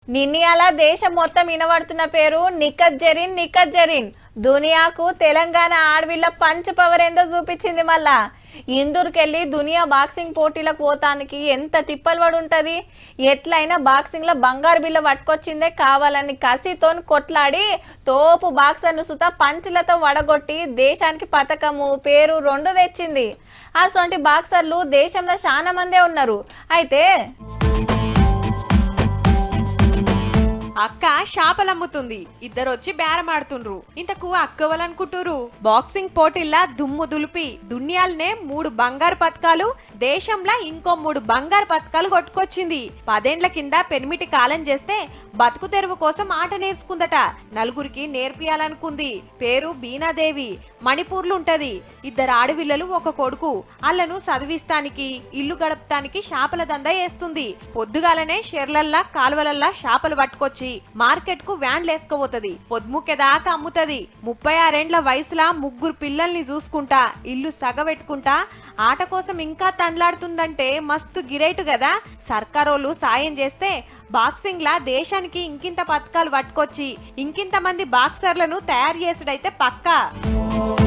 నిన్నయాల దేశం మొత్తం వినబడుతున్న పేరు నిఖత్ జరీన్ నిఖత్ జరీన్ దునియాకు తెలంగాణ ఆడవిళ్ళ పంచ పవర్ ఏందో చూపించింది మళ్ళా ఇందూరుకెళ్ళి దునియా బాక్సింగ్ పోటీలకు పోతానికి ఎంత తిప్పలు పడి ఉంటది ఎట్లయినా బాక్సింగ్ లో బంగారు బిల్ల పట్టుకొచ్చిందే కావాలని కసితోని కొట్లాడి తోపు బాక్సర్ను సుత పంచులతో వడగొట్టి దేశానికి పథకము పేరు రెండు తెచ్చింది అసొంటి బాక్సర్లు దేశంలో చాలా మందే ఉన్నారు అయితే అక్క చేపలమ్ముతుంది ఇద్దరు వచ్చి బేరం ఆడుతుండ్రు ఇంతకు అక్కవలనుకుంటురు బాక్సింగ్ పోటీల్లా దుమ్ము దులిపి దునియాలనే మూడు బంగారు పథకాలు దేశంలో ఇంకో మూడు బంగారు పథకాలు కొట్టుకొచ్చింది పదేండ్ల కింద పెనిమిటి కాలం చేస్తే బతుకు తెరువు కోసం ఆట నేర్చుకుందట నలుగురికి నేర్పియాలనుకుంది పేరు బీనాదేవి మణిపూర్లు ఉంటది ఇద్దరు ఆడవిల్లలు ఒక కొడుకు అల్లను చదివిస్తానికి ఇల్లు గడపటానికి చేపల దందా వేస్తుంది పొద్దుగాలనే షెర్లల్లా కాలువలల్లా చేపలు పట్టుకొచ్చి మార్కెట్ కు వ్యాన్లు వేసుకోబోతది పొద్దుముక్కేదాకా అమ్ముతది ముప్పై ఆరేండ్ల వయసులా ముగ్గురు పిల్లల్ని చూసుకుంటా ఇల్లు సగబెట్టుకుంటా ఆట కోసం ఇంకా తండ్లాడుతుందంటే మస్తు గిరేటు కదా సర్కారోళ్ళు సాయం చేస్తే బాక్సింగ్ లా దేశానికి ఇంకింత పథకాలు పట్టుకొచ్చి ఇంకింత మంది బాక్సర్లను తయారు చేసుడైతే పక్కా